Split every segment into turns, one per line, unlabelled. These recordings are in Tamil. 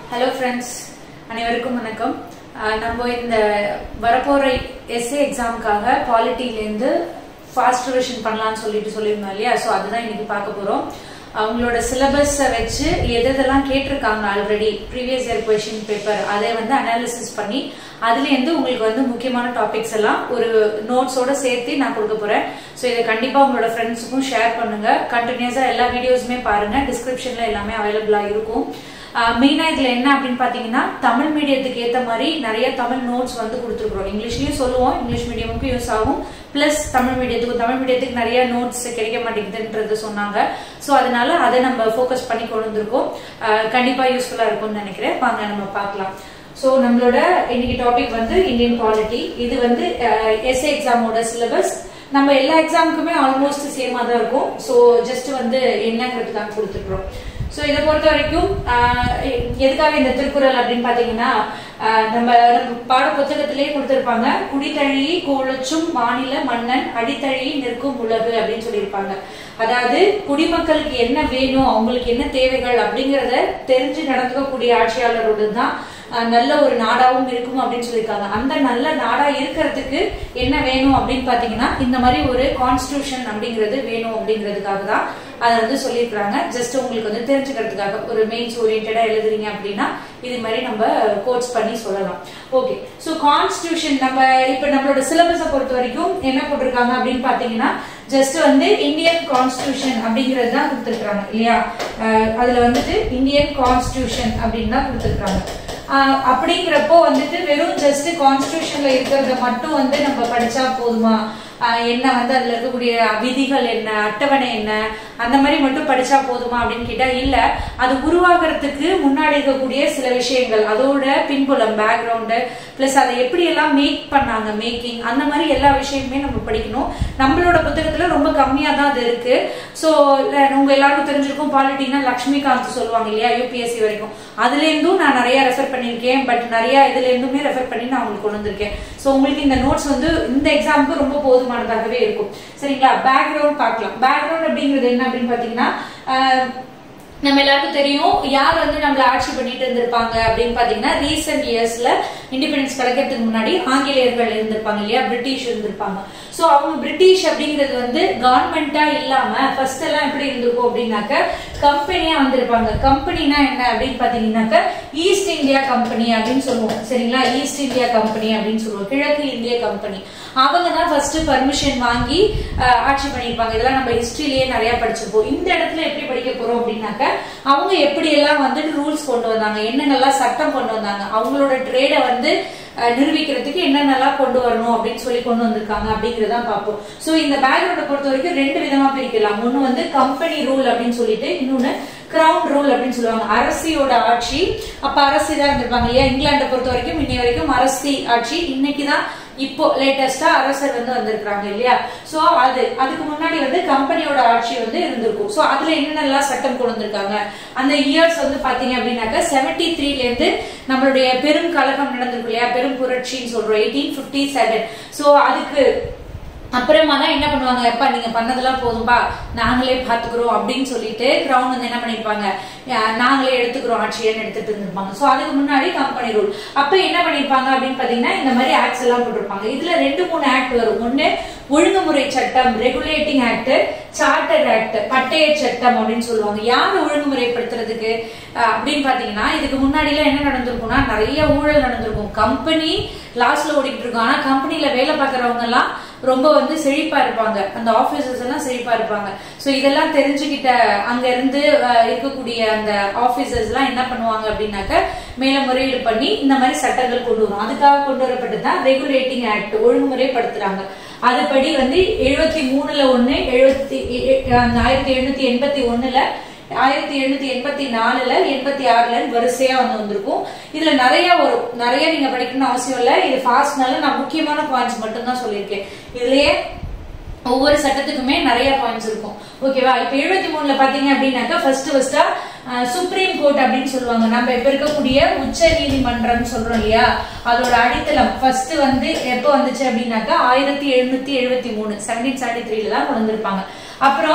ஹலோ ஃப்ரெண்ட்ஸ் அனைவருக்கும் வணக்கம் அஹ் நம்ம இந்த வரப்போற எஸ்ஏ எக்ஸாமுக்காக குவாலிட்டிலேருந்து ஃபாஸ்ட் ரிவிஷன் பண்ணலாம்னு சொல்லிட்டு சொல்லியிருந்தோம் இல்லையா ஸோ அதுதான் இன்னைக்கு பார்க்க போறோம் அவங்களோட சிலபஸை வச்சு எது எதெல்லாம் கேட்டிருக்காங்க already previous year question paper அதை வந்து அனாலிசிஸ் பண்ணி அதுலேருந்து உங்களுக்கு வந்து முக்கியமான டாபிக்ஸ் எல்லாம் ஒரு நோட்ஸோட சேர்த்து நான் கொடுக்க போறேன் ஸோ இதை கண்டிப்பாக உங்களோட ஃப்ரெண்ட்ஸுக்கும் ஷேர் பண்ணுங்க கண்டினியூஸாக எல்லா வீடியோஸுமே பாருங்க டிஸ்கிரிப்ஷன்ல எல்லாமே அவைலபிளாக இருக்கும் மெயினா இதுல என்ன அப்படின்னு பாத்தீங்கன்னா தமிழ் மீடியத்துக்கு ஏத்த மாதிரி நிறைய தமிழ் நோட்ஸ் வந்து கொடுத்துருக்கோம் இங்கிலீஷ்லயும் சொல்லுவோம் இங்கிலீஷ் மீடியமுக்கும் யூஸ் ஆகும் பிளஸ் தமிழ் மீடியத்துக்கும் தமிழ் மீடியத்துக்கு நிறைய நோட்ஸ் கிடைக்க மாட்டேங்குதுன்றது சொன்னாங்க ஸோ அதனால அதை நம்ம ஃபோக்கஸ் பண்ணி கொண்டு வந்திருக்கோம் அஹ் கண்டிப்பா யூஸ்ஃபுல்லா இருக்கும்னு நினைக்கிறேன் வாங்க நம்ம பார்க்கலாம் ஸோ நம்மளோட இன்னைக்கு டாபிக் வந்து இந்தியன் பாலிட்டி இது வந்து எஸ்ஏ எக்ஸாமோட சிலபஸ் நம்ம எல்லா எக்ஸாமுக்குமே ஆல்மோஸ்ட் சேமா தான் இருக்கும் ஸோ ஜஸ்ட் வந்து என்னங்கிறதுக்காக கொடுத்துருக்குறோம் ஸோ இதை பொறுத்த வரைக்கும் ஆஹ் எதுக்காக இந்த திருக்குறள் அப்படின்னு பார்த்தீங்கன்னா ஆஹ் நம்ம நம்ம பாட புத்தகத்திலேயே கொடுத்துருப்பாங்க குடித்தழி கோலச்சும் மாநில மன்னன் அடித்தழி நிற்கும் உலகு அப்படின்னு சொல்லியிருப்பாங்க அதாவது குடிமக்களுக்கு என்ன வேணும் அவங்களுக்கு என்ன தேவைகள் அப்படிங்கறத தெரிஞ்சு நடந்துக்கக்கூடிய ஆட்சியாளரோடு தான் ஆஹ் நல்ல ஒரு நாடாவும் இருக்கும் அப்படின்னு சொல்லியிருக்காங்க அந்த நல்ல நாடா இருக்கிறதுக்கு என்ன வேணும் அப்படின்னு பாத்தீங்கன்னா இந்த மாதிரி ஒரு கான்ஸ்டியூஷன் அப்படிங்கிறது வேணும் அப்படிங்கிறதுக்காக தான் அதை வந்து சொல்லியிருக்கிறாங்க ஜஸ்ட் உங்களுக்கு வந்து தெரிஞ்சுக்கிறதுக்காக ஒரு மெயின்ஸ் ஓரியன்டா எழுதுறீங்க அப்படின்னா இது மாதிரி நம்ம கோட்ஸ் பண்ணி சொல்லலாம் ஓகே ஸோ கான்ஸ்டியூஷன் நம்ம இப்ப நம்மளோட சிலபஸை பொறுத்த வரைக்கும் என்ன போட்டிருக்காங்க அப்படின்னு பாத்தீங்கன்னா ஜஸ்ட் வந்து இந்தியன் கான்ஸ்டியூஷன் அப்படிங்கிறது தான் கொடுத்துருக்காங்க இல்லையா அஹ் அதுல வந்துட்டு இந்தியன் கான்ஸ்டியூஷன் அப்படின்னு தான் கொடுத்துருக்காங்க அப்படிங்கிறப்போ வந்துட்டு வெறும் ஜஸ்ட் கான்ஸ்டியூஷன்ல இருக்கிறத மட்டும் வந்து நம்ம படிச்சா போதுமா என்ன வந்து அதுல இருக்கக்கூடிய விதிகள் என்ன அட்டவணை என்ன அந்த மாதிரி மட்டும் படிச்சா போதுமா அப்படின்னு கேட்டா இல்ல அது உருவாகிறதுக்கு முன்னாடி இருக்கக்கூடிய சில விஷயங்கள் அதோட பின்புலம் பேக்ரவுண்டு பிளஸ் அதை எப்படி எல்லாம் மேக் பண்ணாங்க மேக்கிங் அந்த மாதிரி எல்லா விஷயமுமே நம்ம படிக்கணும் நம்மளோட புத்தகத்துல ரொம்ப கம்மியா தான் அது இருக்கு ஸோ உங்க எல்லாருக்கும் தெரிஞ்சிருக்கும் பாலிட்டினா லக்ஷ்மிகாந்த் சொல்லுவாங்க இல்லையா யூபிஎஸ்சி வரைக்கும் அதுல இருந்தும் நான் நிறைய ரெஃபர் பண்ணியிருக்கேன் பட் நிறைய இதுல இருந்துமே ரெஃபர் பண்ணி நான் உங்களுக்கு கொண்டு வந்திருக்கேன் ஸோ உங்களுக்கு இந்த நோட்ஸ் வந்து இந்த எக்ஸாமுக்கு ரொம்ப போதுமானதாகவே இருக்கும் சரிங்களா பேக்ரவுண்ட் பார்க்கலாம் பேக்ரவுண்ட் அப்படிங்கிறது என்ன அப்படின்னு பாத்தீங்கன்னா நம்ம எல்லாருக்கும் தெரியும் யார் வந்து நம்மள ஆட்சி பண்ணிட்டு இருந்திருப்பாங்க அப்படின்னு பாத்தீங்கன்னா ரீசெண்ட் இயர்ஸ்ல இண்டிபெண்டன்ஸ் கிடைக்கிறதுக்கு முன்னாடி ஆங்கிலேயர்கள் இருந்திருப்பாங்க இல்லையா பிரிட்டிஷ் இருந்திருப்பாங்க சோ அவங்க பிரிட்டிஷ் அப்படிங்கிறது வந்து கவர்மெண்டா இல்லாம ஃபர்ஸ்ட் எல்லாம் எப்படி இருந்திருக்கும் அப்படின்னாக்க கம்பெனியா வந்திருப்பாங்க கம்பெனினா என்ன அப்படின்னு பாத்தீங்கன்னாக்க ஈஸ்ட் இந்தியா கம்பெனி அப்படின்னு சொல்லுவோம் சரிங்களா ஈஸ்ட் இந்தியா கம்பெனி அப்படின்னு சொல்லுவோம் கிழக்கு இந்திய கம்பெனி அவங்க தான் ஃபர்ஸ்ட் பர்மிஷன் வாங்கி ஆட்சி பண்ணியிருப்பாங்க இதெல்லாம் நம்ம ஹிஸ்டரியிலேயே நிறைய படிச்சிருப்போம் இந்த இடத்துல எப்படி படிக்க போறோம் அப்படின்னாக்க அவங்க எப்படி எல்லாம் வந்துட்டு ரூல்ஸ் கொண்டு வந்தாங்க என்னென்னலாம் சட்டம் கொண்டு வந்தாங்க அவங்களோட ட்ரேடை வந்து நிரூபிக்கிறதுக்கு என்னென்னலாம் கொண்டு வரணும் அப்படின்னு சொல்லி கொண்டு வந்திருக்காங்க அப்படிங்கறதான் பார்ப்போம் சோ இந்த பேக்ரவுண்டை பொறுத்த வரைக்கும் ரெண்டு விதமா பிரிக்கலாம் ஒண்ணு வந்து கம்பெனி ரூல் அப்படின்னு சொல்லிட்டு இன்னொன்னு கிரவுன் ரூல் அப்படின்னு சொல்லுவாங்க அரசியோட ஆட்சி அப்ப அரசி தான் இருந்திருப்பாங்க இல்லையா இங்கிலாண்டை பொறுத்த வரைக்கும் இன்னை வரைக்கும் அரசி ஆட்சி இன்னைக்குதான் இப்போ லேட்டஸ்டா அரசர் வந்து வந்திருக்காங்க இல்லையா சோ அது அதுக்கு முன்னாடி வந்து கம்பெனியோட ஆட்சி வந்து இருந்திருக்கும் சோ அதுல என்னென்னலாம் சட்டம் கொண்டு வந்திருக்காங்க அந்த இயர்ஸ் வந்து பாத்தீங்க அப்படின்னாக்க செவன்டி த்ரீல இருந்து நம்மளுடைய பெரும் கழகம் நடந்திருக்கு இல்லையா பெரும் புரட்சின்னு சொல்றோம் எயிட்டீன் பிப்டி செவன் சோ அதுக்கு அப்புறமா தான் என்ன பண்ணுவாங்க எப்பா நீங்க பண்ணதெல்லாம் போதும்பா நாங்களே பாத்துக்கிறோம் அப்படின்னு சொல்லிட்டு கிரவுண்ட் வந்து என்ன பண்ணிருப்பாங்க நாங்களே எடுத்துக்கிறோம் ஆட்சியன்னு எடுத்துட்டு இருந்திருப்பாங்க சோ அதுக்கு முன்னாடி கம்பெனி ரூல் அப்ப என்ன பண்ணிருப்பாங்க அப்படின்னு பாத்தீங்கன்னா இந்த மாதிரி ஆக்ட்ஸ் எல்லாம் போட்டிருப்பாங்க இதுல ரெண்டு மூணு ஆக்ட் வரும் ஒண்ணு ஒழுங்குமுறை சட்டம் ரெகுலேட்டிங் ஆக்ட் சார்ட்டர் ஆக்ட் பட்டய சட்டம் அப்படின்னு சொல்லுவாங்க யார் ஒழுங்குமுறைப்படுத்துறதுக்கு அப்படின்னு பாத்தீங்கன்னா இதுக்கு முன்னாடி எல்லாம் என்ன நடந்திருக்கும்னா நிறைய ஊழல் நடந்திருக்கும் கம்பெனி லாஸ்ட்ல ஓடிட்டு இருக்கும் ஆனா கம்பெனில வேலை பார்க்கறவங்க எல்லாம் ரொம்ப வந்து செழிப்பா இருப்பாங்க அந்த ஆபீசர்ஸ் எல்லாம் செழிப்பா இருப்பாங்க சோ இதெல்லாம் தெரிஞ்சுக்கிட்ட அங்க இருந்து இருக்கக்கூடிய அந்த ஆபீசர்ஸ் எல்லாம் என்ன பண்ணுவாங்க அப்படின்னாக்க மேல முறையீடு பண்ணி இந்த மாதிரி சட்டங்கள் கொண்டு வரும் அதுக்காக கொண்டு வரப்பட்டதுதான் ரெகுலேட்டிங் ஆக்ட் ஒழுங்குமுறைப்படுத்துறாங்க அதுபடி வந்து எழுபத்தி மூணுல ஒண்ணு எழுபத்தி ஆயிரத்தி எழுநூத்தி எண்பத்தி ஒண்ணுல ஆயிரத்தி எழுநூத்தி எண்பத்தி நாலுல எண்பத்தி ஆறுல வரிசையா வந்து வந்திருக்கும் இதுல நிறைய வரும் நிறைய நீங்க படிக்கணும்னு அவசியம் இல்ல இது ஃபாஸ்ட்னால நான் முக்கியமான பாயிண்ட்ஸ் மட்டும் தான் சொல்லியிருக்கேன் இதுலயே ஒவ்வொரு சட்டத்துக்குமே நிறைய பாயிண்ட்ஸ் இருக்கும் ஓகேவா இப்ப எழுபத்தி மூணுல பாத்தீங்க அப்படின்னாக்கா ஃபர்ஸ்ட் ஃபர்ஸ்டா சுப்ரீம் கோர்ட் அப்படின்னு சொல்லுவாங்க நம்ம இப்ப இருக்கக்கூடிய உச்ச நீதிமன்றம் சொல்றோம் இல்லையா அதோட அடித்தளம் ஃபர்ஸ்ட் வந்து எப்ப வந்துச்சு அப்படின்னாக்கா ஆயிரத்தி எழுநூத்தி எழுபத்தி மூணு செவன்டீன் செவன்டி த்ரீல தான் கொண்டு வந்திருப்பாங்க அப்புறம்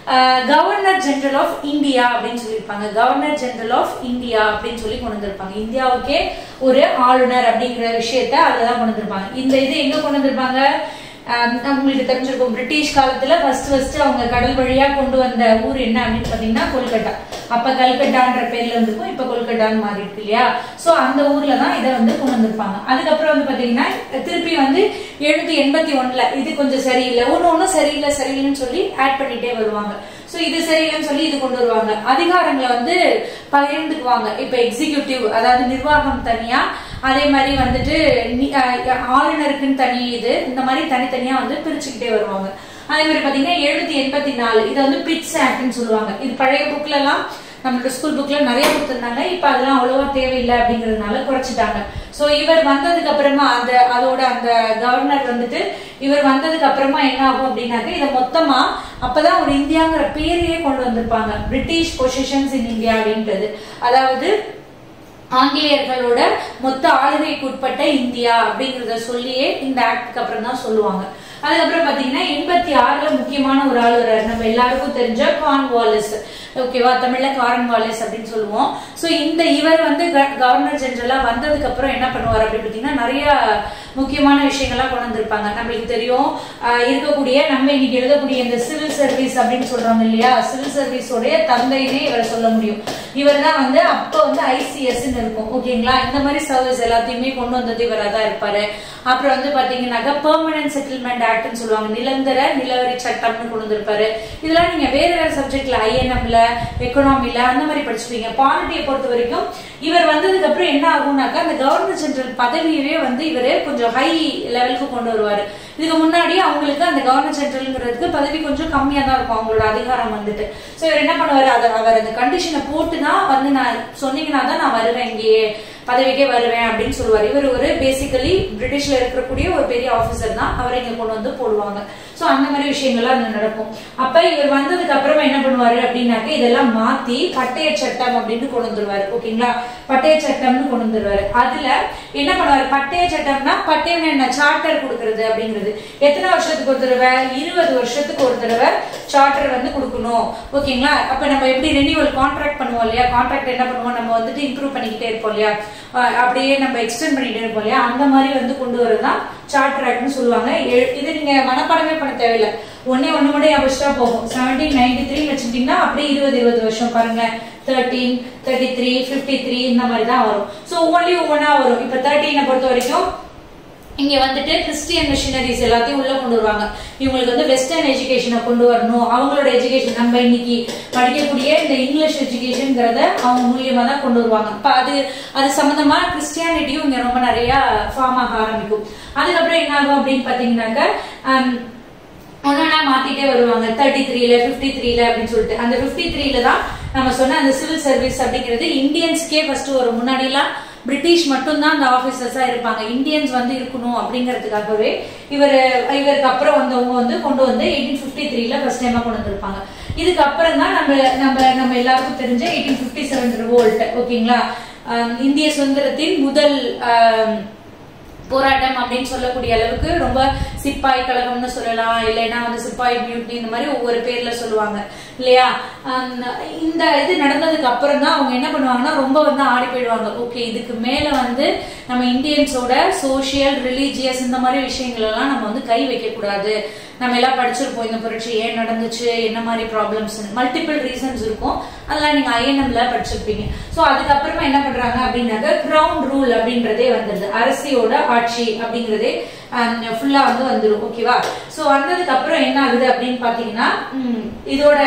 கவர்னர் ஜெனரல் ஆஃப் இந்தியா அப்படின்னு சொல்லியிருப்பாங்க கவர்னர் ஜெனரல் ஆஃப் இந்தியா அப்படின்னு சொல்லி கொண்டு வந்திருப்பாங்க இந்தியாவுக்கே ஒரு ஆளுநர் அப்படிங்கிற விஷயத்த அதுலதான் கொண்டு வந்திருப்பாங்க இந்த இது எங்க கொண்டு வந்திருப்பாங்க ஆஹ் உங்களுக்கு தெரிஞ்சிருக்கும் பிரிட்டிஷ் காலத்துல ஃபர்ஸ்ட் ஃபர்ஸ்ட் அவங்க கடல் வழியா கொண்டு வந்த ஊர் என்ன அப்படின்னு பாத்தீங்கன்னா கொல்கட்டா அப்ப கல்கட்டான்ற பேர்ல இருந்திருக்கும் இப்ப கொல்கட்டான்னு மாறி இருக்கு இல்லையா சோ அந்த ஊர்ல தான் இதை வந்து கொண்டு வந்திருப்பாங்க அதுக்கப்புறம் வந்து பாத்தீங்கன்னா திருப்பி வந்து எழுநூத்தி எண்பத்தி ஒண்ணுல இது கொஞ்சம் சரியில்லை ஒண்ணு ஒண்ணு சரியில்லை சரியில்லைன்னு சொல்லி ஆட் பண்ணிட்டே வருவாங்க சோ இது சரியில்லைன்னு சொல்லி இது கொண்டு வருவாங்க அதிகாரங்களை வந்து பகிர்ந்துக்குவாங்க இப்ப எக்ஸிகியூட்டிவ் அதாவது நிர்வாகம் தனியா அதே மாதிரி வந்துட்டு நி- அஹ் ஆளுநருக்குன்னு தனி இது இந்த மாதிரி தனித்தனியா வந்து பிரிச்சுக்கிட்டே வருவாங்க அதே மாதிரி பாத்தீங்கன்னா எழுநூத்தி எண்பத்தி நாலு இது வந்து பிட்ஸ் ஆக்ட்னு சொல்லுவாங்க இது பழைய புக்ல எல்லாம் நம்மளோட ஸ்கூல் புக்ல நிறைய கொடுத்திருந்தாங்க இப்ப அதெல்லாம் அவ்வளவா தேவையில்லை அப்படிங்கறதுனால குறைச்சிட்டாங்க சோ இவர் வந்ததுக்கு அப்புறமா அந்த அதோட அந்த கவர்னர் வந்துட்டு இவர் வந்ததுக்கு அப்புறமா என்ன ஆகும் அப்படின்னாக்க இதை மொத்தமா அப்பதான் ஒரு இந்தியாங்கிற பேரையே கொண்டு வந்திருப்பாங்க பிரிட்டிஷ் பொசிஷன்ஸ் இன் இந்தியா அப்படின்றது அதாவது ஆங்கிலேயர்களோட மொத்த ஆளுகைக்கு உட்பட்ட இந்தியா அப்படிங்கறத சொல்லியே இந்த ஆக்டுக்கு அப்புறம் தான் சொல்லுவாங்க அதுக்கப்புறம் பாத்தீங்கன்னா எண்பத்தி ஆறுல முக்கியமான ஒரு ஆள் வர்றாரு நம்ம எல்லாருக்கும் தெரிஞ்ச கான் வாலிஸ் ஓகேவா தமிழ்ல காரன் வாலிஸ் அப்படின்னு சொல்லுவோம் சோ இந்த இவர் வந்து க- கவர்னர் ஜெனரலா வந்ததுக்கு அப்புறம் என்ன பண்ணுவார் அப்படின்னு பாத்தீங்கன்னா நிறைய முக்கியமான விஷயங்கள்லாம் கொண்டு வந்திருப்பாங்க நம்மளுக்கு தெரியும் ஆஹ் இருக்கக்கூடிய நம்ம இன்னைக்கு எழுதக்கூடிய இந்த சிவில் சர்வீஸ் அப்படின்னு சொல்றாங்க இல்லையா சிவில் சர்வீஸோடைய தந்தைனே இவரை சொல்ல முடியும் இவர் தான் வந்து அப்ப வந்து ஐசிஎஸ் இருக்கும் ஓகேங்களா இந்த மாதிரி சர்வீஸ் எல்லாத்தையுமே கொண்டு வந்தது இவரா தான் இருப்பாரு அப்புறம் வந்து பாத்தீங்கன்னாக்கா பெர்மனன்ட் செட்டில்மெண்ட் ஆக்ட்னு சொல்லுவாங்க நிரந்தர நிலவரி சட்டம்னு கொண்டு வந்திருப்பாரு இதெல்லாம் நீங்க வேற வேற சப்ஜெக்ட்ல ஐஎன்எம்ல எக்கனாமில அந்த மாதிரி படிச்சுப்பீங்க பாலிட்டியை பொறுத்த வரைக்கும் இவர் வந்ததுக்கு அப்புறம் என்ன ஆகும்னாக்கா அந்த கவர்னர் ஜெனரல் பதவியவே வந்து இவரு கொஞ்சம் ஹை லெவலுக்கு கொண்டு வருவாரு இதுக்கு முன்னாடி அவங்களுக்கு அந்த கவர்னர் ஜெனரல்ங்கிறதுக்கு பதவி கொஞ்சம் கம்மியா தான் இருக்கும் அவங்களோட அதிகாரம் வந்துட்டு சோ இவர் என்ன பண்ணுவாரு அதை அவர் அந்த கண்டிஷனை போட்டு தான் வந்து நான் சொன்னீங்கன்னா தான் நான் வருவேன் இங்கேயே பதவிக்கே வருவேன் அப்படின்னு சொல்லுவார் இவர் ஒரு பேசிக்கலி பிரிட்டிஷ்ல இருக்கக்கூடிய ஒரு பெரிய ஆபீசர் தான் அவரை இங்க கொண்டு வந்து போடுவாங்க சோ அந்த மாதிரி விஷயங்கள்லாம் அங்க நடக்கும் அப்ப இவர் வந்ததுக்கு அப்புறமா என்ன பண்ணுவாரு அப்படின்னாக்க இதெல்லாம் மாத்தி பட்டய சட்டம் அப்படின்னு கொண்டு வந்துருவாரு ஓகேங்களா பட்டய சட்டம்னு கொண்டு வந்துருவாரு அதுல என்ன பண்ணுவாரு பட்டய சட்டம்னா பட்டயம் என்ன சார்ட்டர் கொடுக்கறது அப்படிங்கிறது எத்தனை வருஷத்துக்கு ஒரு தடவை இருபது வருஷத்துக்கு ஒரு தடவை சார்ட்டர் வந்து கொடுக்கணும் ஓகேங்களா அப்ப நம்ம எப்படி ரெனியூவல் கான்ட்ராக்ட் பண்ணுவோம் இல்லையா கான்ட்ராக்ட் என்ன பண்ணுவோம் நம்ம வந்துட்டு இம்ப்ரூவ் பண்ணிக்கிட்டே இருப்போம் இல்லையா அஹ் அப்படியே நம்ம எக்ஸ்டெண்ட் பண்ணிட்டே இருப்போம் இல்லையா அந்த மாதிரி வந்து கொண்டு வரதான் சார்ட்டர் ஆக்ட்னு சொல்லுவாங்க எ- இது நீங்க மனப்பாடமே பண்ண தேவையில்லை ஒன்னே ஒண்ணு மட்டும் ஞாபகம் போகும் செவன்டீன் நைன்டி த்ரீ வச்சுக்கிட்டீங்கன்னா அப்படியே இருபது இருபது வருஷம் பாருங்க thirteen thirty three fifty three இந்த மாதிரி தான் வரும் ஸோ ஒவ்வொன்றியும் ஒவ்வொன்றா வரும் இப்போ தேர்ட்டீனை பொறுத்த வரைக்கும் இங்க வந்துட்டு கிறிஸ்டியன் மிஷினரிஸ் எல்லாத்தையும் உள்ள கொண்டு வருவாங்க இவங்களுக்கு வந்து வெஸ்டர்ன் எஜுகேஷனை கொண்டு வரணும் அவங்களோட எஜுகேஷன் நம்ம இன்னைக்கு படிக்கக்கூடிய இந்த இங்கிலீஷ் எஜுகேஷன்ங்கிறத அவங்க மூலியமா தான் கொண்டு வருவாங்க அப்ப அது அது சம்பந்தமா கிறிஸ்டியானிட்டியும் இங்க ரொம்ப நிறைய ஃபார்ம் ஆக ஆரம்பிக்கும் அதுக்கப்புறம் என்ன ஆகும் அப்படின்னு பாத்தீங்கன்னாக்க ஆம், ஒன்னொன்னா மாத்திட்டே வருவாங்க தேர்ட்டி த்ரீல பிப்டி த்ரீல அப்படின்னு சொல்லிட்டு அந்த பிப்டி த்ரீல தான் நம்ம சொன்ன அந்த சிவில் சர்வீஸ் அப்படிங்கிறது இந்தியன்ஸ்க்கே ஃபர்ஸ்ட் வரும் முன்னாடி எல்லாம் பிரிட்டிஷ் மட்டும்தான் அந்த ஆபீசர்ஸா இருப்பாங்க இந்தியன்ஸ் வந்து இருக்கணும் அப்படிங்கிறதுக்காகவே இவர் இவருக்கு அப்புறம் வந்தவங்க வந்து கொண்டு வந்து எயிட்டீன் பிப்டி த்ரீல ஃபர்ஸ்ட் டைமா கொண்டு வந்திருப்பாங்க இதுக்கு அப்புறம் தான் நம்ம நம்ம நம்ம எல்லாருக்கும் தெரிஞ்ச எயிட்டீன் பிப்டி செவன் ரிவோல்ட் ஓகேங்களா ஆம், இந்திய சுதந்திரத்தின் முதல் ஆம், போராட்டம் அப்படின்னு சொல்லக்கூடிய அளவுக்கு ரொம்ப சிப்பாய் கழகம்னு சொல்லலாம் இல்லைன்னா வந்து சிப்பாய் மியூட்னி இந்த மாதிரி ஒவ்வொரு பேர்ல சொல்லுவாங்க இல்லையா ஆம், இந்த இது நடந்ததுக்கு அப்புறம் தான் அவங்க என்ன பண்ணுவாங்கன்னா ரொம்ப வந்து ஆடி போயிடுவாங்க ஓகே இதுக்கு மேல வந்து நம்ம இந்தியன்ஸோட சோஷியல் ரிலீஜியஸ் இந்த மாதிரி விஷயங்கள் எல்லாம் நம்ம வந்து கை வைக்க கூடாது நம்ம எல்லாம் படிச்சிருப்போம் இந்த புரட்சி ஏன் நடந்துச்சு என்ன மாதிரி ப்ராப்ளம்ஸ் மல்டிபிள் ரீசன்ஸ் இருக்கும் அதெல்லாம் நீங்க ஐஎன்எம்ல படிச்சிருப்பீங்க சோ அதுக்கப்புறமா என்ன பண்றாங்க அப்படின்னாக்க கிரவுண்ட் ரூல் அப்படின்றதே வந்துருது அரசியோட ஆட்சி அப்படிங்கறதே ஃபுல்லா வந்து வந்துரும் ஓகேவா சோ வந்ததுக்கு அப்புறம் என்ன ஆகுது அப்படின்னு பாத்தீங்கன்னா ம், இதோட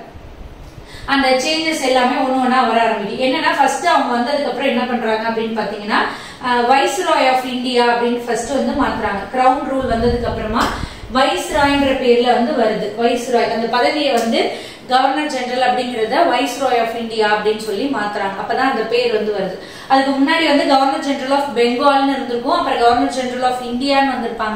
அந்த சேஞ்சஸ் எல்லாமே ஒண்ணு ஒண்ணா வர ஆரம்பிக்கும் என்னன்னா ஃபர்ஸ்ட் அவங்க வந்ததுக்கு அப்புறம் என்ன பண்றாங்க அப்படின்னு பாத்தீங்கன்னா வைஸ்ராய் ஆஃப் இந்தியா அப்படின்னு ஃபர்ஸ்ட் வந்து மாத்துறாங்க கிரவுன் ரூல் வந்ததுக்கு அப்புறமா வைஸ்ராய்ன்ற பேர்ல வந்து வருது வைஸ்ராய் அந்த பதவியை வந்து கவர்னர் ஜெனரல் அப்படிங்கறத வைஸ்ராய் ஆஃப் இந்தியா அப்படின்னு சொல்லி மாத்துறாங்க அப்பதான் அந்த பேர் வந்து வருது அதுக்கு முன்னாடி வந்து கவர்னர் ஜெனரல் ஆஃப் பெங்கால்னு இருந்திருக்கும் அப்புறம் கவர்னர் ஜெனரல் ஆஃப் இந்தியான்னு வந்திருப்பாங்க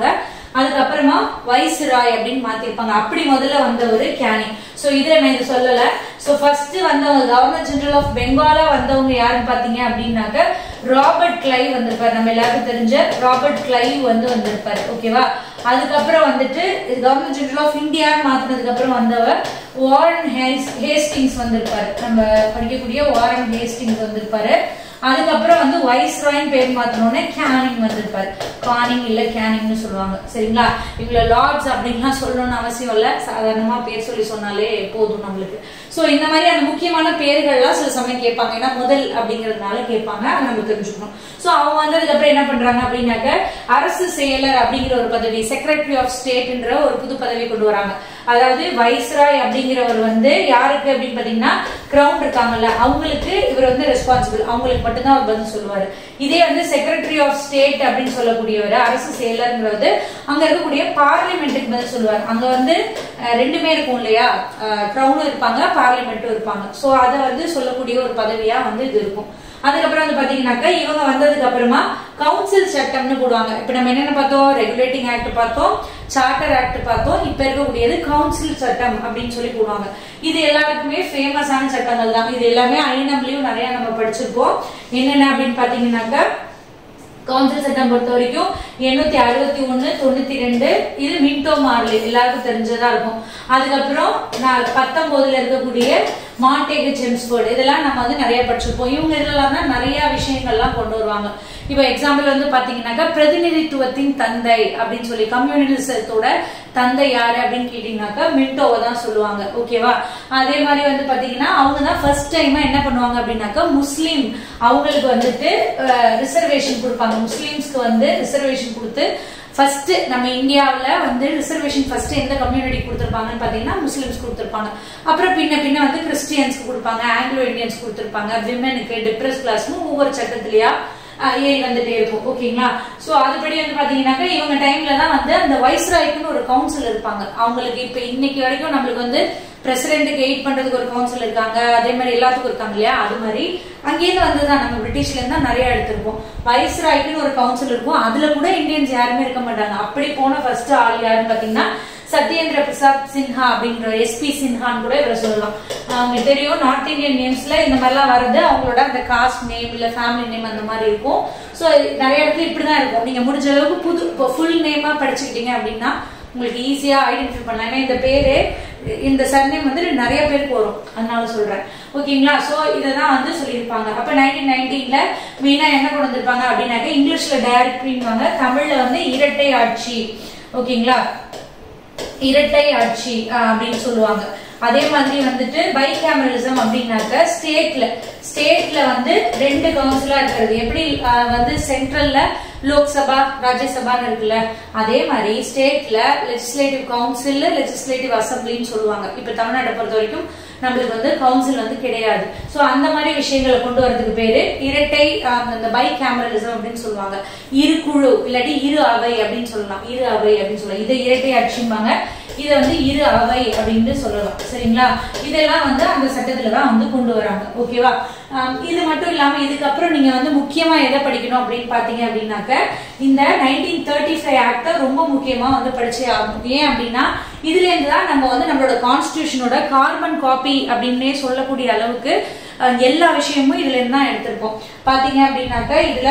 அதுக்கப்புறமா வைஸ்ராய் அப்படின்னு மாத்திருப்பாங்க அப்படி முதல்ல வந்தவர் கேனிங் சோ இதுல நான் இது சொல்லல சோ ஃபர்ஸ்ட் வந்தவங்க கவர்னர் ஜெனரல் ஆஃப் பெங்காலா வந்தவங்க யாருன்னு பாத்தீங்க அப்படின்னாக்க ராபர்ட் கிளைவ் வந்திருப்பாரு நம்ம எல்லாருக்கும் தெரிஞ்ச ராபர்ட் கிளைவ் வந்து வந்திருப்பாரு ஓகேவா அதுக்கப்புறம் வந்துட்டு கவர்னர் ஜெனரல் ஆஃப் இந்தியான்னு மாத்தினதுக்கு அப்புறம் வந்தவர் வாரன் ஹேஸ்டிங்ஸ் வந்திருப்பாரு நம்ம படிக்கக்கூடிய வாரன் ஹேஸ்டிங்ஸ் வந்திருப்பாரு அதுக்கப்புறம் வந்து வைஸ்ராயின் பேர் மாத்தினோடனே கேனிங் வந்திருப்பாரு கானிங் இல்ல கேனிங்னு சொல்லுவாங்க சரிங்களா இவங்கள லார்ட்ஸ் அப்படின்லாம் சொல்லணும்னு அவசியம் இல்ல சாதாரணமா பேர் சொல்லி சொன்னாலே போதும் நம்மளுக்கு சோ இந்த மாதிரி அந்த முக்கியமான பேர்கள்லாம் சில சமயம் கேட்பாங்க ஏன்னா முதல் அப்படிங்கறதுனால கேட்பாங்க அதை நம்ம தெரிஞ்சுக்கணும் சோ அவங்க வந்ததுக்கு அப்புறம் என்ன பண்றாங்க அப்படின்னாக்க அரசு செயலர் அப்படிங்கிற ஒரு பதவி செக்ரட்டரி ஆஃப் ஸ்டேட்ன்ற ஒரு புது பதவி கொண்டு வராங்க அதாவது வைஸ்ராய் அப்படிங்கிறவர் வந்து யாருக்கு அப்படின்னு பாத்தீங்கன்னா கிரவுண்ட் இருக்காங்கல்ல அவங்களுக்கு இவர் வந்து ரெஸ்பான்சிபிள் அவங்களுக்கு மட்டும்தான் அவர் பதில் சொல்லுவாரு இதே வந்து செக்ரட்டரி ஆஃப் ஸ்டேட் அப்படின்னு சொல்லக்கூடியவர் அரசு செயலர்ங்கிறது அங்க இருக்கக்கூடிய பார்லிமெண்ட்டுக்கு பதில் சொல்லுவார் அங்க வந்து அஹ், ரெண்டுமே இருக்கும் இல்லையா கிரவுண்டும் இருப்பாங்க பார்லிமெண்ட்டும் இருப்பாங்க சோ அதை வந்து சொல்லக்கூடிய ஒரு பதவியா வந்து இது இருக்கும் அதுக்கப்புறம் வந்து பாத்தீங்கன்னாக்கா இவங்க வந்ததுக்கு அப்புறமா கவுன்சில் சட்டம்னு போடுவாங்க இப்ப நம்ம என்னென்ன பார்த்தோம் ரெகுலேட்டிங் ஆக்ட் பார்த்தோம் சார்ட்டர் ஆக்ட் பார்த்தோம் இப்ப இருக்கக்கூடியது கவுன்சில் சட்டம் அப்படின்னு சொல்லி போடுவாங்க இது எல்லாருக்குமே ஃபேமஸான சட்டங்கள் தான் இது எல்லாமே ஐநம்லயும் நிறைய நம்ம படிச்சிருக்கோம் என்னென்ன அப்படின்னு பாத்தீங்கன்னாக்கா கவுன்சில் சட்டம் பொறுத்த வரைக்கும் எண்ணூத்தி அறுபத்தி ஒண்ணு தொண்ணூத்தி ரெண்டு இது மின்டோ மார்லி எல்லாருக்கும் தெரிஞ்சதா இருக்கும் அதுக்கப்புறம் நான் பத்தொன்பதுல இருக்கக்கூடிய மாண்டேகு ஜெம்ஸ்போர்டு இதெல்லாம் நம்ம வந்து நிறைய படிச்சிருப்போம் இவங்க இதெல்லாம் தான் நிறைய விஷயங்கள்லாம் கொண்டு வருவாங்க இப்போ எக்ஸாம்பிள் வந்து பாத்தீங்கன்னாக்கா பிரதிநிதித்துவத்தின் தந்தை அப்படின்னு சொல்லி கம்யூனிசத்தோட தந்தை யாரு அப்படின்னு கேட்டீங்கன்னாக்கா மின்டோவை தான் சொல்லுவாங்க ஓகேவா அதே மாதிரி வந்து பாத்தீங்கன்னா அவங்க தான் ஃபர்ஸ்ட் டைமா என்ன பண்ணுவாங்க அப்படின்னாக்கா முஸ்லீம் அவங்களுக்கு வந்துட்டு ரிசர்வேஷன் கொடுப்பாங்க முஸ்லீம்ஸ்க்கு வந்து ரிசர்வேஷன் கொடுத்து ஃபர்ஸ்ட் நம்ம இந்தியாவுல வந்து ரிசர்வேஷன் ஃபர்ஸ்ட் எந்த கம்யூனிட்டி கொடுத்திருப்பாங்கன்னு பாத்தீங்கன்னா முஸ்லிம்ஸ் கொடுத்திருப்பாங்க அப்புறம் பின்ன பின்ன வந்து கிறிஸ்டியன்ஸ்க்கு கொடுப்பாங்க ஆங்கிலோ இந்தியன்ஸ் கொடுத்திருப்பாங்க விமனுக்கு டிப்ரஸ் கிளாஸ்னு ஒவ்வொரு சட்டத்திலயா அஹ், ஏறி வந்துட்டே இருக்கும் ஓகேங்களா சோ அதுபடி வந்து பாத்தீங்கன்னாக்கா இவங்க டைம்ல தான் வந்து அந்த வைஸ்ராய்க்குன்னு ஒரு கவுன்சில் இருப்பாங்க அவங்களுக்கு இப்ப இன்னைக்கு வரைக்கும் நம்மளுக்கு வந்து பிரசிடென்ட்டுக்கு எயிட் பண்றதுக்கு ஒரு கவுன்சில் இருக்காங்க அதே மாதிரி எல்லாத்துக்கும் இருக்காங்க இல்லையா அது மாதிரி அங்கேயிருந்து வந்ததுதான் நம்ம பிரிட்டிஷ்ல இருந்தா நிறைய எடுத்திருப்போம் வைஸ்ராய்க்குன்னு ஒரு கவுன்சில் இருக்கும் அதுல கூட இந்தியன்ஸ் யாருமே இருக்க மாட்டாங்க அப்படி போன ஃபர்ஸ்ட் ஆள் யாருன்னு பாத்தீங்கன்னா சத்யேந்திர பிரசாத் சின்ஹா அப்படின்ற எஸ்பி சின்ஹான்னு கூட இவரை சொல்லலாம் அவங்க தெரியும் நார்த் இந்தியன் நேம்ஸ்ல இந்த மாதிரிலாம் வருது அவங்களோட அந்த காஸ்ட் நேம் இல்ல ஃபேமிலி நேம் அந்த மாதிரி இருக்கும் ஸோ நிறைய இடத்துல இப்படிதான் இருக்கும் நீங்க முடிஞ்ச அளவுக்கு புது இப்போ ஃபுல் நேமா படிச்சுக்கிட்டீங்க அப்படின்னா உங்களுக்கு ஈஸியா ஐடென்டிஃபை பண்ணலாம் ஏன்னா இந்த பேரு இந்த சர்நேம் வந்து நிறைய பேருக்கு வரும் அதனால சொல்றேன் ஓகேங்களா சோ இததான் வந்து சொல்லியிருப்பாங்க அப்ப நைன்டீன் நைன்டீன்ல மெயினா என்ன கொண்டு வந்திருப்பாங்க அப்படின்னாக்க இங்கிலீஷ்ல டைரக்டரிங்வாங்க தமிழ்ல வந்து இரட்டை ஆட்சி ஓகேங்களா இரட்டை ஆட்சி அஹ், அப்படின்னு சொல்லுவாங்க அதே மாதிரி வந்துட்டு பை கேமரலிசம் அப்படின்னாக்க ஸ்டேட்ல ஸ்டேட்ல வந்து ரெண்டு கவுன்சிலா இருக்கிறது எப்படி அஹ், வந்து சென்ட்ரல்ல லோக்சபா ராஜ்யசபான்னு இருக்குல்ல அதே மாதிரி ஸ்டேட்ல லெஜிஸ்லேட்டிவ் கவுன்சில் லெஜிஸ்லேட்டிவ் அசம்பிளின்னு சொல்லுவாங்க இப்ப தமிழ்நாட்டை பொறுத்த வரைக்கும் நம்மளுக்கு வந்து கவுன்சில் வந்து கிடையாது சோ அந்த மாதிரி விஷயங்களை கொண்டு வரதுக்கு பேரு இரட்டை அஹ், அந்த பை கேமரலிசம் அப்படின்னு சொல்லுவாங்க இரு குழு இல்லாட்டி இரு அவை அப்படின்னு சொல்லலாம் இரு அவை அப்படின்னு சொல்லலாம் இதை இரட்டை ஆட்சிம்பாங்க இதை வந்து இரு அவை அப்படின்னு சொல்லலாம் சரிங்களா இதெல்லாம் வந்து அந்த சட்டத்துல தான் வந்து கொண்டு வராங்க ஓகேவா ஆம், இது மட்டும் இல்லாம இதுக்கப்புறம் நீங்க வந்து முக்கியமா எதை படிக்கணும் அப்படின்னு பாத்தீங்க அப்படின்னாக்க இந்த நைன்டீன் தேர்ட்டி ஃபைவ் ஆக்ட ரொம்ப முக்கியமா வந்து படிச்சே ஆகணும் ஏன் அப்படின்னா இதுல இருந்து தான் நம்ம வந்து நம்மளோட கான்ஸ்டியூஷனோட கார்பன் காப்பி அப்படின்னே சொல்லக்கூடிய அளவுக்கு அஹ், எல்லா விஷயமும் இதுல இருந்து தான் எடுத்திருப்போம் பாத்தீங்க அப்படின்னாக்க இதுல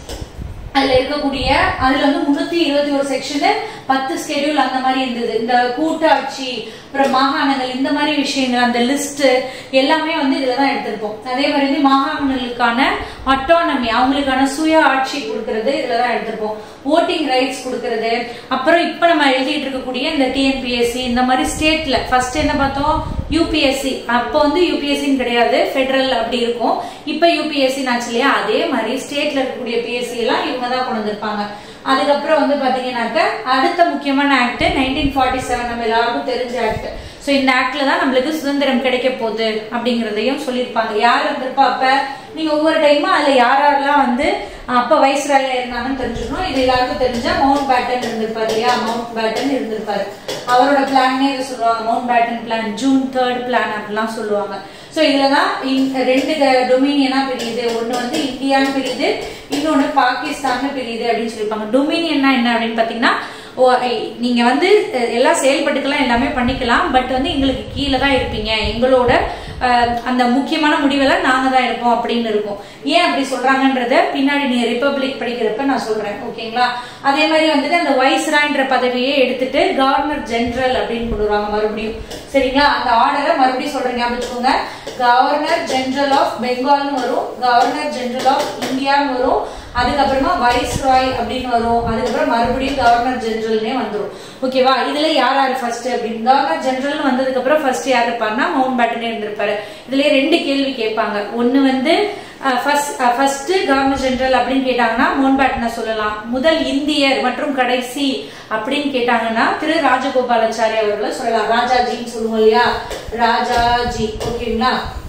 அதுல இருக்கக்கூடிய அதுல வந்து முன்னூத்தி இருபத்தி ஒரு செக்ஷன் பத்து ஸ்கெடியூல் அந்த மாதிரி இருந்தது இந்த கூட்டாட்சி அப்புறம் மாகாணங்கள் இந்த மாதிரி விஷயங்கள் அந்த லிஸ்ட் எல்லாமே வந்து இதுல தான் எடுத்திருப்போம் அதே மாதிரி வந்து மாகாணங்களுக்கான அட்டானமி அவங்களுக்கான சுய ஆட்சி கொடுக்கறது இதுல தான் எடுத்திருப்போம் ஓட்டிங் ரைட்ஸ் கொடுக்கறது அப்புறம் இப்ப நம்ம எழுதிட்டு இருக்கக்கூடிய இந்த டிஎன்பிஎஸ்சி இந்த மாதிரி ஸ்டேட்ல ஃபர்ஸ்ட் என்ன பார்த்தோம் யூபிஎஸ்சி அப்போ வந்து யூபிஎஸ்சின்னு கிடையாது ஃபெடரல் அப்படி இருக்கும் இப்ப யூபிஎஸ்சி ஆச்சு இல்லையா அதே மாதிரி ஸ்டேட்ல இருக்கக்கூடிய பிஎஸ்சி எல்லாம் இவங்க தான் கொண்டு வந்திருப்பாங்க அதுக்கப்புறம் வந்து பாத்தீங்கன்னாக்க அடுத்த முக்கியமான ஆக்ட் நைன்டீன் ஃபார்ட்டி செவன் நம்ம எல்லாருக்கும் தெரிஞ்ச ஆக்ட் சோ இந்த ஆக்ட்ல தான் நம்மளுக்கு சுதந்திரம் கிடைக்க போகுது அப்படிங்கறதையும் சொல்லியிருப்பாங்க யார் வந்திருப்பா அப்ப நீங்க ஒவ்வொரு டைமும் அதுல யார் யாரெல்லாம் வந்து அப்ப வைஸ்ராயா இருந்தாங்கன்னு தெரிஞ்சுக்கணும் இது எல்லாருக்கும் தெரிஞ்ச மவுண்ட் பேட்டன் இருந்திருப்பாரு இல்லையா மவுண்ட் பேட்டன் இருந்திருப்பாரு அவரோட பிளான்னே இது சொல்லுவாங்க Mountbatten plan June third plan அப்படிலாம் சொல்லுவாங்க ஸோ இதுலதான் இந்~ ரெண்டு டொமினியனா பிரியுது ஒண்ணு வந்து இந்தியான்னு பிரியுது இன்னொன்னு பாகிஸ்தான் பிரியுது அப்படின்னு சொல்லியிருப்பாங்க டொமினியன்னா என்ன அப்படின்னு பாத்தீங்கன்னா ஓ ஐ- நீங்க வந்து அஹ், எல்லாம் செயல்பட்டுக்கலாம் எல்லாமே பண்ணிக்கலாம் பட் வந்து எங்களுக்கு கீழே தான் இருப்பீங்க எங்களோட அஹ், அந்த முக்கியமான முடிவெல்லாம் நாங்க தான் இருப்போம் அப்படின்னு இருக்கும் ஏன் அப்படி சொல்றாங்கன்றத பின்னாடி நீங்க ரிப்பப்ளிக் படிக்கிறப்ப நான் சொல்றேன் ஓகேங்களா அதே மாதிரி வந்துட்டு அந்த வைஸ்ராய்ன்ற பதவியை எடுத்துட்டு கவர்னர் ஜெனரல் அப்படின்னு கொண்டு வருவாங்க மறுபடியும் சரிங்களா அந்த ஆர்டரை மறுபடியும் சொல்றேன் ஞாபகம் வச்சுக்கோங்க கவர்னர் ஜெனரல் ஆஃப் பெங்கால்னு வரும் கவர்னர் ஜெனரல் ஆஃப் இந்தியான்னு வரும் அதுக்கப்புறமா வைஸ்ராய் அப்படின்னு வரும் அதுக்கப்புறம் மறுபடியும் கவர்னர் ஜெனரல்னே வந்துரும் ஓகேவா இதுல யார் யார் ஃபர்ஸ்ட் அப்படின்னு கவர்னர் ஜெனரல் வந்ததுக்கு அப்புறம் ஃபர்ஸ்ட் யார் இருப்பாருன்னா மவுண்ட் பேட்டனே இருந்திருப்பாரு இதுலயே ரெண்டு கேள்வி கேட்பாங்க ஒன்னு வந்து ஃபர்ஸ்ட் கவர்னர் ஜெனரல் அப்படின்னு கேட்டாங்கன்னா மவுண்ட் பேட்டனை சொல்லலாம் முதல் இந்தியர் மற்றும் கடைசி அப்படின்னு கேட்டாங்கன்னா திரு ராஜகோபாலாச்சாரி அவர்களை சொல்லலாம் ராஜாஜின்னு சொல்லுவோம் இல்லையா ராஜாஜி ஓகேங்களா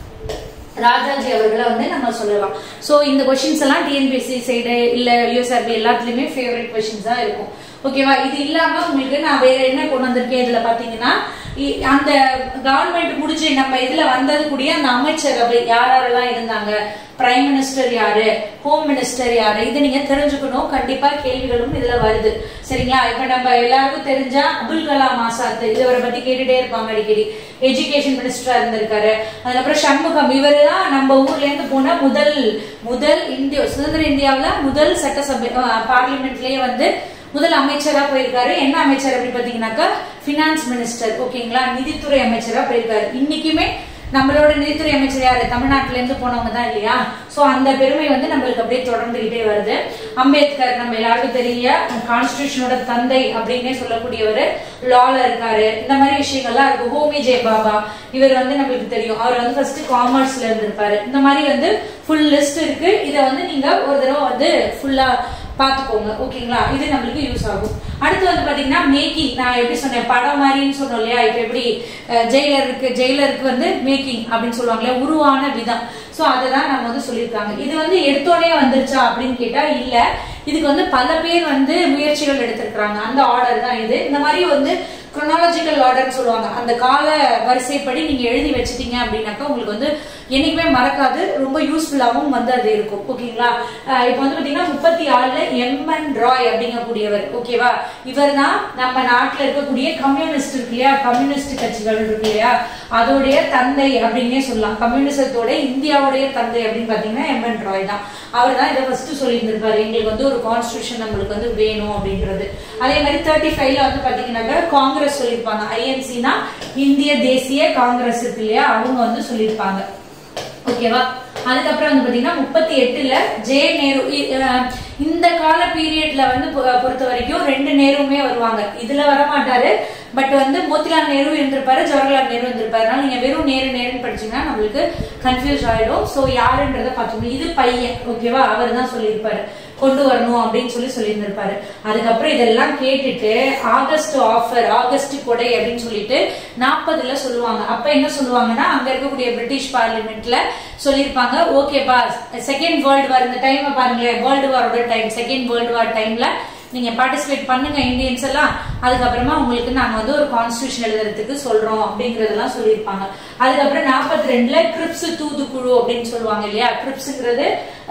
ராஜாஜி அவர்களை வந்து நம்ம சொல்லலாம் சோ இந்த கொஸ்டின்ஸ் எல்லாம் டிஎன்பிஎஸ்சி சைடு இல்ல யூஎஸ்ஆர்பி எல்லாத்துலயுமே ஃபேவரட் கொஸ்டின்ஸ் தான் இருக்கும் ஓகேவா இது இல்லாம உங்களுக்கு நான் வேற என்ன கொண்டு வந்திருக்கேன் இதுல பாத்தீங்கன்னா இ- அந்த கவர்மெண்ட் முடிஞ்சு நம்ம இதுல வந்தது கூடிய அந்த அமைச்சரவை யார் யாரெல்லாம் இருந்தாங்க பிரைம் மினிஸ்டர் யாரு ஹோம் மினிஸ்டர் யாரு இது நீங்க தெரிஞ்சுக்கணும் கண்டிப்பா கேள்விகளும் இதுல வருது சரிங்களா இப்ப நம்ம எல்லாருக்கும் தெரிஞ்ச அபுல் கலாம் ஆசாத் இவரை பத்தி கேட்டுட்டே இருப்பாங்க அடிக்கடி எஜுகேஷன் மினிஸ்டரா இருந்திருக்காரு அதுக்கப்புறம் சண்முகம் இவரு தான் நம்ம ஊர்ல இருந்து போன முதல் முதல் இந்திய சுதந்திர இந்தியாவுல முதல் சட்டசபை பார்லிமெண்ட்லயே வந்து முதல் அமைச்சரா போயிருக்காரு என்ன அமைச்சர் அப்படி பாத்தீங்கன்னாக்கா பினான்ஸ் மினிஸ்டர் ஓகேங்களா நிதித்துறை அமைச்சரா போயிருக்காரு இன்னைக்குமே நம்மளோட நிதித்துறை அமைச்சர் யாரு தமிழ்நாட்டுல இருந்து போனவங்க தான் இல்லையா சோ அந்த பெருமை வந்து நம்மளுக்கு அப்படியே தொடர்ந்துகிட்டே வருது அம்பேத்கர் நம்ம எல்லாருக்கும் தெரிய கான்ஸ்டிடியூஷனோட தந்தை அப்படின்னே சொல்லக்கூடியவர் லால இருக்காரு இந்த மாதிரி விஷயங்கள்லாம் இருக்கு ஹோமி ஜெய பாபா இவர் வந்து நம்மளுக்கு தெரியும் அவர் வந்து ஃபர்ஸ்ட் காமர்ஸ்ல இருந்திருப்பாரு இந்த மாதிரி வந்து ஃபுல் லிஸ்ட் இருக்கு இதை வந்து நீங்க ஒரு தடவை வந்து ஃபுல்லா பாத்துக்கோங்க ஓகேங்களா இது நம்மளுக்கு யூஸ் ஆகும் அடுத்து வந்து பாத்தீங்கன்னா மேக்கிங் நான் எப்படி சொன்னேன் படம் மாதிரின்னு சொன்னோம் இல்லையா இப்ப எப்படி ஜெயிலருக்கு ஜெயிலருக்கு வந்து மேக்கிங் அப்படின்னு சொல்லுவாங்களே உருவான விதம் சோ அதை தான் நம்ம வந்து சொல்லியிருக்காங்க இது வந்து எடுத்தோடனே வந்துருச்சா அப்படின்னு கேட்டா இல்ல இதுக்கு வந்து பல பேர் வந்து முயற்சிகள் எடுத்திருக்கிறாங்க அந்த ஆர்டர் தான் இது இந்த மாதிரி வந்து chronological ஆர்டர்னு சொல்லுவாங்க அந்த கால வரிசைப்படி நீங்க எழுதி வச்சிட்டீங்க அப்படின்னாக்கா உங்களுக்கு வந்து என்னைக்குமே மறக்காது ரொம்ப யூஸ்ஃபுல்லாகவும் வந்து அது இருக்கும் ஓகேங்களா அஹ் இப்போ வந்து பாத்தீங்கன்னா முப்பத்தி ஆறுல எம்என் ராய் அப்படிங்கக்கூடியவர் ஓகேவா இவர் தான் நம்ம நாட்டுல இருக்கக்கூடிய கம்யூனிஸ்ட் இருக்கு இல்லையா கம்யூனிஸ்ட் கட்சிகள் இருக்கு இல்லையா அதோடைய தந்தை அப்படின்னே சொல்லலாம் கம்யூனிசத்தோட இந்தியாவுடைய தந்தை அப்படின்னு பாத்தீங்கன்னா எம்என் ராய் தான் அவர் தான் இதை ஃபர்ஸ்ட் சொல்லியிருந்திருப்பாரு எங்களுக்கு வந்து ஒரு கான்ஸ்டியூஷன் நம்மளுக்கு வந்து வேணும் அப்படின்றது அதே மாதிரி தேர்ட்டி ஃபைவ்ல வந்து பாத்தீங்கன்னாக்கா காங்கிரஸ் சொல்லியிருப்பாங்க ஐஎன்சினா இந்திய தேசிய காங்கிரஸ் இருக்கு இல்லையா அவங்க வந்து சொல்லியிருப்பாங்க ஓகேவா அதுக்கப்புறம் வந்து பாத்தீங்கன்னா முப்பத்தி எட்டுல ஜே நேரு இ- அஹ் இந்த கால பீரியட்ல வந்து பொ- பொறுத்த வரைக்கும் ரெண்டு நேருமே வருவாங்க இதுல வர மாட்டாரு பட் வந்து மோத்திலால் நேரு இருந்திருப்பாரு ஜவஹர்லால் நேரு இருந்திருப்பாரு அதனால நீங்க வெறும் நேரு நேருன்னு படிச்சீங்கன்னா நம்மளுக்கு கன்ஃபியூஸ் ஆயிடும் சோ யாருன்றத பாத்துக்கணும் இது பையன் ஓகேவா அவர் தான் சொல்லியிருப்பாரு கொண்டு வரணும் அப்படின்னு சொல்லி சொல்லியிருந்திருப்பாரு அதுக்கப்புறம் இதெல்லாம் கேட்டுட்டு ஆகஸ்ட் ஆஃபர் ஆகஸ்ட் கொடை அப்படின்னு சொல்லிட்டு நாற்பதுல சொல்லுவாங்க அப்ப என்ன சொல்லுவாங்கன்னா அங்க இருக்கக்கூடிய பிரிட்டிஷ் பார்லிமெண்ட்ல சொல்லியிருப்பாங்க ஓகேப்பா செகண்ட் வேர்ல்டு வார் இந்த டைம் பாருங்களேன் வேர்ல்டு வாரோட டைம் செகண்ட் வேர்ல்டு வார் டைம்ல நீங்க பார்ட்டிசிபேட் பண்ணுங்க இந்தியன்ஸ் எல்லாம் அதுக்கப்புறமா உங்களுக்கு நாங்க வந்து ஒரு கான்ஸ்டியூஷன் எழுதுறதுக்கு சொல்றோம் அப்படிங்கறதெல்லாம் சொல்லியிருப்பாங்க அதுக்கப்புறம் நாற்பத்தி ரெண்டுல கிரிப்ஸ் தூதுக்குழு அப்படின்னு சொல்லுவாங்க இல்லையா கிரிப்ஸ்ங்கிறது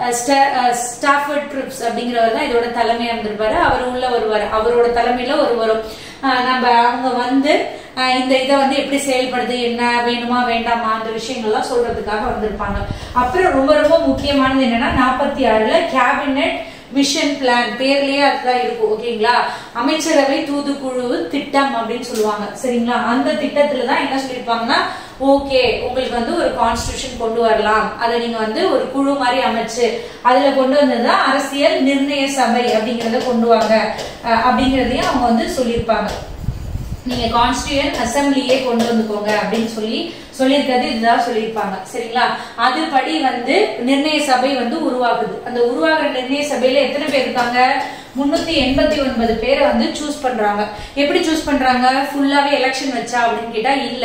ஸ்டாஃபர்ட் கிரிப்ஸ் அப்படிங்கிறவர் தான் இதோட தலைமையா இருந்திருப்பாரு அவர் உள்ள வருவார் அவரோட தலைமையில ஒரு வரும் அஹ் நம்ம அவங்க வந்து அஹ் இந்த இதை வந்து எப்படி செயல்படுது என்ன வேணுமா வேண்டாமா அந்த விஷயங்கள்லாம் சொல்றதுக்காக வந்திருப்பாங்க அப்புறம் ரொம்ப ரொம்ப முக்கியமானது என்னன்னா நாற்பத்தி ஆறுல கேபினெட் மிஷன் பிளான் பேர்லயே அதுதான் இருக்கும் ஓகேங்களா அமைச்சரவை தூதுக்குழு திட்டம் அப்படின்னு சொல்லுவாங்க சரிங்களா அந்த திட்டத்துல தான் என்ன சொல்லியிருப்பாங்கன்னா ஓகே உங்களுக்கு வந்து ஒரு கான்ஸ்டியூஷன் கொண்டு வரலாம் அதை நீங்க வந்து ஒரு குழு மாதிரி அமைச்சு அதுல கொண்டு வந்ததுதான் அரசியல் நிர்ணய சபை அப்படிங்கறத கொண்டு வாங்க அஹ் அப்படிங்கறதையும் அவங்க வந்து சொல்லியிருப்பாங்க நீங்க கான்ஸ்டியூன் அசம்பிளியே கொண்டு வந்துக்கோங்க அப்படின்னு சொல்லி சொல்லியிருக்கிறது இதுதான் சொல்லியிருப்பாங்க சரிங்களா அதுபடி வந்து நிர்ணய சபை வந்து உருவாகுது அந்த உருவாகிற நிர்ணய சபையில எத்தனை பேர் இருக்காங்க முன்னூத்தி எண்பத்தி ஒன்பது பேரை வந்து சூஸ் பண்றாங்க எப்படி சூஸ் பண்றாங்க ஃபுல்லாவே எலெக்ஷன் வச்சா அப்படின்னு கேட்டா இல்ல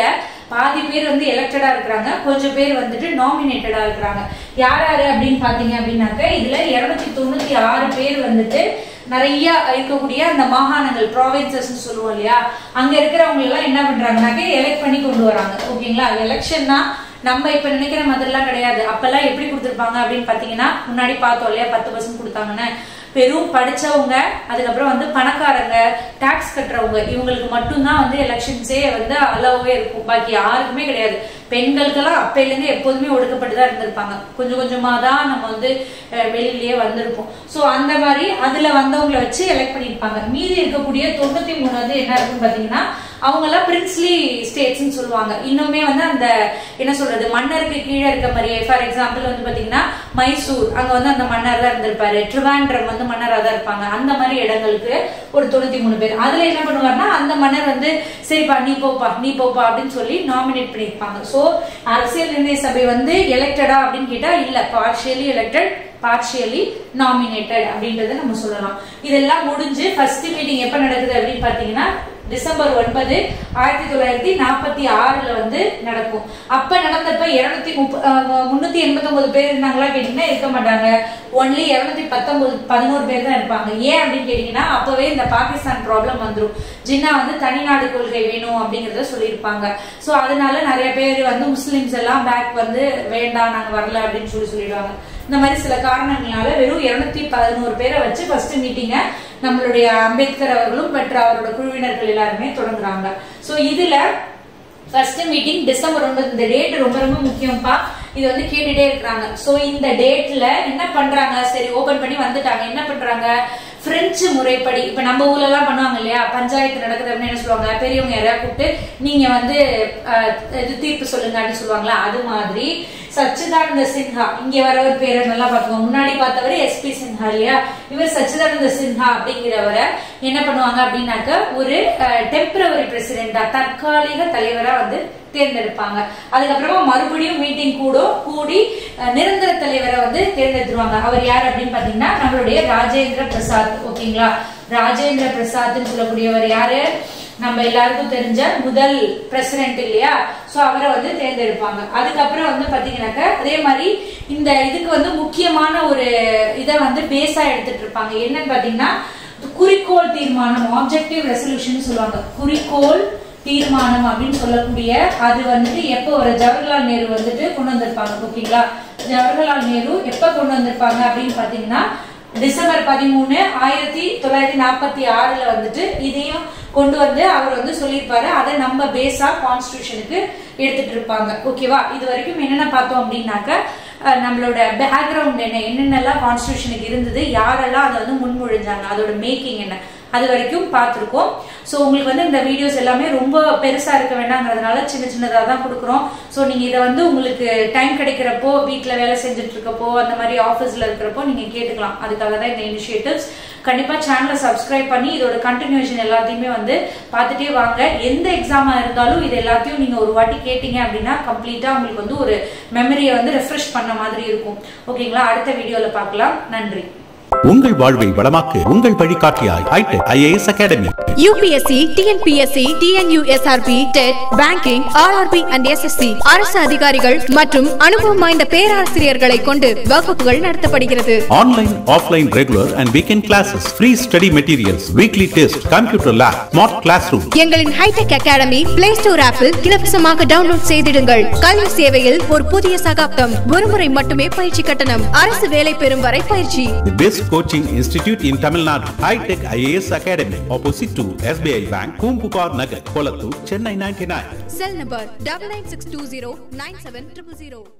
பாதி பேர் வந்து எலெக்டடா இருக்கிறாங்க கொஞ்சம் பேர் வந்துட்டு நாமினேட்டடா இருக்கிறாங்க யார் யாரு அப்படின்னு பாத்தீங்க அப்படின்னாக்க இதுல இருநூத்தி தொண்ணூத்தி ஆறு பேர் வந்துட்டு நிறைய இருக்கக்கூடிய அந்த மாகாணங்கள் ப்ராவின்சஸ் சொல்லுவோம் இல்லையா அங்க இருக்கிறவங்க எல்லாம் என்ன பண்றாங்கனாக்க எலெக்ட் பண்ணி கொண்டு வராங்க ஓகேங்களா எலெக்ஷன்னா நம்ம இப்ப நினைக்கிற மாதிரிலாம் கிடையாது அப்பெல்லாம் எப்படி கொடுத்துருப்பாங்க அப்படின்னு பாத்தீங்கன்னா முன்னாடி பார்த்தோம் இல்லையா பத்து பர்சன்ட் கொடுத்தாங்கன்னு பெரும் படிச்சவங்க அதுக்கப்புறம் வந்து பணக்காரங்க டாக்ஸ் கட்டுறவங்க இவங்களுக்கு மட்டும்தான் வந்து எலெக்ஷன்ஸே வந்து அலோவே இருக்கும் பாக்கி யாருக்குமே கிடையாது பெண்களுக்கெல்லாம் அப்பையிலேருந்து எப்போதுமே ஒடுக்கப்பட்டு தான் இருந்திருப்பாங்க கொஞ்சம் கொஞ்சமா தான் நம்ம வந்து அஹ், வெளியிலேயே வந்திருப்போம் ஸோ அந்த மாதிரி அதுல வந்தவங்களை வச்சு எலெக்ட் பண்ணியிருப்பாங்க மீதி இருக்கக்கூடிய தொண்ணூத்தி மூணு வந்து என்ன இருக்குன்னு பாத்தீங்கன்னா அவங்க எல்லாம் பிரின்ஸ்லி ஸ்டேட்ஸ்னு சொல்லுவாங்க இன்னுமே வந்து அந்த என்ன சொல்றது மன்னருக்கு கீழே இருக்க மாதிரியே ஃபார் எக்ஸாம்பிள் வந்து பாத்தீங்கன்னா மைசூர் அங்க வந்து அந்த மன்னர் தான் இருந்திருப்பாரு ட்ரிவாண்ட்ரம் வந்து மன்னராக தான் இருப்பாங்க அந்த மாதிரி இடங்களுக்கு ஒரு தொண்ணூத்தி மூணு பேர் அதுல என்ன பண்ணுவாருன்னா அந்த மன்னர் வந்து சரிப்பா நீ போப்பா நீ போப்பா அப்படின்னு சொல்லி நாமினேட் பண்ணியிருப்பாங்க சோ அரசியல் நிர்ணய சபை வந்து எலெக்டடா அப்படின்னு கேட்டா இல்ல பார்ஷியலி எலெக்டட் பார்ஷியலி நாமினேட்டட் அப்படின்றத நம்ம சொல்லலாம் இதெல்லாம் முடிஞ்சு ஃபர்ஸ்ட் மீட்டிங் எப்ப நடக்குது அப்படின்னு பாத்தீங்கன்னா டிசம்பர் ஒன்பது ஆயிரத்தி தொள்ளாயிரத்தி நாற்பத்தி ஆறுல வந்து நடக்கும் அப்ப நடந்தப்ப இருநூத்தி முன்னூத்தி எண்பத்தி ஒன்பது பேர் இருந்தாங்களா கேட்டீங்கன்னா இருக்க மாட்டாங்க ஒன்லி இருநூத்தி பத்தொன்பது பதினோரு பேர் தான் இருப்பாங்க ஏன் அப்படின்னு கேட்டீங்கன்னா அப்பவே இந்த பாகிஸ்தான் ப்ராப்ளம் வந்துரும் ஜின்னா வந்து தனிநாடு கொள்கை வேணும் அப்படிங்கறத சொல்லியிருப்பாங்க சோ அதனால நிறைய பேர் வந்து முஸ்லிம்ஸ் எல்லாம் பேக் வந்து வேண்டாம் நாங்க வரல அப்படின்னு சொல்லி சொல்லிடுவாங்க இந்த மாதிரி சில காரணங்களால வெறும் இருநூத்தி பதினோரு பேரை வச்சு ஃபர்ஸ்ட் மீட்டிங்க நம்மளுடைய அம்பேத்கர் அவர்களும் மற்ற அவரோட குழுவினர்கள் எல்லாருமே தொடங்குறாங்க சோ இதுல ஃபர்ஸ்ட் மீட்டிங் டிசம்பர் ஒன்பது இந்த டேட் ரொம்ப ரொம்ப முக்கியம்ப்பா இது வந்து கேட்டுட்டே இருக்கிறாங்க சோ இந்த டேட்ல என்ன பண்றாங்க சரி ஓபன் பண்ணி வந்துட்டாங்க என்ன பண்றாங்க பிரெஞ்சு முறைப்படி இப்ப நம்ம ஊர்ல எல்லாம் பண்ணுவாங்க இல்லையா பஞ்சாயத்து நடக்குது அப்படின்னு என்ன சொல்லுவாங்க பெரியவங்க யாரையா கூப்பிட்டு நீங்க வந்து அஹ், இது தீர்ப்பு சொல்லுங்க அப்படின்னு சொல்லுவாங்களா அது மாதிரி சச்சிதானந்த சின்ஹா இங்க வரவர் பேரை நல்லா பார்த்துக்கோங்க முன்னாடி பார்த்தவர் எஸ்பி சின்ஹா இல்லையா இவர் சச்சிதானந்த சின்ஹா அப்படிங்கிறவரை என்ன பண்ணுவாங்க அப்படின்னாக்க ஒரு டெம்பரவரி பிரசிடென்டா தற்காலிக தலைவரா வந்து தேர்ந்தெடுப்பாங்க அதுக்கப்புறமா மறுபடியும் மீட்டிங் கூடும் கூடி அஹ், நிரந்தர தலைவரை வந்து தேர்ந்தெடுத்துருவாங்க அவர் யார் அப்படின்னு பாத்தீங்கன்னா நம்மளுடைய ராஜேந்திர பிரசாத் ஓகேங்களா ராஜேந்திர பிரசாத்னு சொல்லக்கூடியவர் யாரு நம்ம எல்லாருக்கும் தெரிஞ்ச முதல் பிரசிடென்ட் இல்லையா சோ அவரை வந்து தேர்ந்தெடுப்பாங்க அதுக்கப்புறம் வந்து பாத்தீங்கன்னாக்க அதே மாதிரி இந்த இதுக்கு வந்து முக்கியமான ஒரு இதை வந்து பேஸா எடுத்துட்டு இருப்பாங்க என்னன்னு பாத்தீங்கன்னா குறிக்கோள் தீர்மானம் ஆப்ஜெக்டிவ் ரெசல்யூஷன் சொல்லுவாங்க குறிக்கோள் தீர்மானம் அப்படின்னு சொல்லக்கூடிய அது வந்துட்டு எப்போ ஒரு ஜவஹர்லால் நேரு வந்துட்டு கொண்டு வந்திருப்பாங்க ஓகேங்களா ஜவஹர்லால் நேரு எப்ப கொண்டு வந்திருப்பாங்க அப்படின்னு பாத்தீங்கன்னா டிசம்பர் பதிமூணு ஆயிரத்தி தொள்ளாயிரத்தி நாற்பத்தி ஆறுல வந்துட்டு இதையும் கொண்டு வந்து அவர் வந்து சொல்லியிருப்பாரு அதை நம்ம பேஸா கான்ஸ்டியூஷனுக்கு எடுத்துட்டு இருப்பாங்க ஓகேவா இது வரைக்கும் என்னென்ன பார்த்தோம் அப்படின்னாக்க அஹ், நம்மளோட பேக்ரவுண்ட் என்ன என்னென்னலாம் கான்ஸ்டியூஷனுக்கு இருந்தது யாரெல்லாம் அதை வந்து முன்மொழிஞ்சாங்க அதோட மேக்கிங் என்ன அது வரைக்கும் பார்த்துருக்கோம் ஸோ உங்களுக்கு வந்து இந்த வீடியோஸ் எல்லாமே ரொம்ப பெருசா இருக்க வேண்டாங்கிறதுனால சின்ன சின்னதாக தான் கொடுக்குறோம் ஸோ நீங்க இதை வந்து உங்களுக்கு டைம் கிடைக்கிறப்போ வீட்டில் வேலை செஞ்சுட்டு இருக்கப்போ அந்த மாதிரி ஆஃபீஸில் இருக்கிறப்போ நீங்க கேட்டுக்கலாம் அதுக்காக தான் இந்த இனிஷியேட்டிவ்ஸ் கண்டிப்பா சேனலை சப்ஸ்கிரைப் பண்ணி இதோட கண்டினியூஷன் எல்லாத்தையுமே வந்து பார்த்துட்டே வாங்க எந்த எக்ஸாமா இருந்தாலும் இது எல்லாத்தையும் நீங்க ஒரு வாட்டி கேட்டீங்க அப்படின்னா கம்ப்ளீட்டா உங்களுக்கு வந்து ஒரு மெமரியை வந்து ரெஃப்ரெஷ் பண்ண மாதிரி இருக்கும் ஓகேங்களா அடுத்த வீடியோல பார்க்கலாம் நன்றி
உங்கள் வாழ்வை வளமாக்க உங்கள் வழிகாட்டியாய் hi tech IAS academy
UPSC TNPSC TNUSRB TET banking RRB and SSC அரசு அதிகாரிகள் மற்றும் அனுபவம் வாய்ந்த பேராசிரியர்களை கொண்டு வகுப்புகள் நடத்தப்படுகிறது
online offline regular and weekend classes free study materials weekly test computer lab smart class room
எங்களின் ஹைடெக் அகாடமி பிளே ஸ்டோர் ஆப்பில் இலவசமாக டவுன்லோட் செய்திடுங்கள் கல்வி சேவையில் ஒரு புதிய சகாப்தம் ஒருமுறை மட்டுமே பயிற்சி கட்டணம் அரசு வேலை பெறும் வரை பயிற்சி
The best coaching institute in Tamil Nadu, High Tech IAS Academy, opposite to SBI Bank, Kumpupar Nagar, Kolattur, Chennai 99.
Cell number double nine six two zero nine seven triple zero